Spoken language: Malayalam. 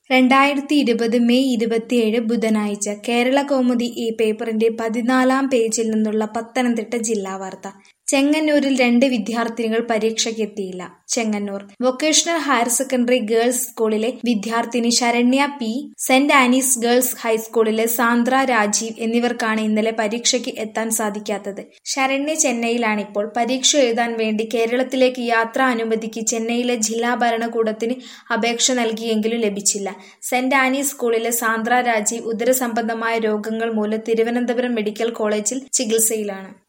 രണ്ടായിരത്തി ഇരുപത് മെയ് ഇരുപത്തിയേഴ് ബുധനാഴ്ച കേരളകൗമുദി ഈ പേപ്പറിന്റെ പതിനാലാം പേജിൽ നിന്നുള്ള പത്തനംതിട്ട ജില്ലാ വാർത്ത ചെങ്ങന്നൂരിൽ രണ്ട് വിദ്യാർത്ഥിനികൾ പരീക്ഷയ്ക്കെത്തിയില്ല Chengannur vocational higher secondary girls സ്കൂളിലെ വിദ്യാർത്ഥിനി Saranya P saint Annie's girls ഹൈസ്കൂളിലെ സാന്ദ്ര രാജീവ് എന്നിവർക്കാണ് ഇന്നലെ പരീക്ഷയ്ക്ക് എത്താൻ സാധിക്കാത്തത് ശരണ്യ ചെന്നൈയിലാണിപ്പോൾ പരീക്ഷ എഴുതാൻ വേണ്ടി കേരളത്തിലേക്ക് യാത്രാ അനുമതിക്ക് ചെന്നൈയിലെ ജില്ലാ ഭരണകൂടത്തിന് അപേക്ഷ നൽകിയെങ്കിലും ലഭിച്ചില്ല സെന്റ് ആനീസ് സ്കൂളിലെ സാന്ദ്ര രാജീവ് ഉദരസംബന്ധമായ രോഗങ്ങൾ മൂലം തിരുവനന്തപുരം മെഡിക്കൽ കോളേജിൽ ചികിത്സയിലാണ്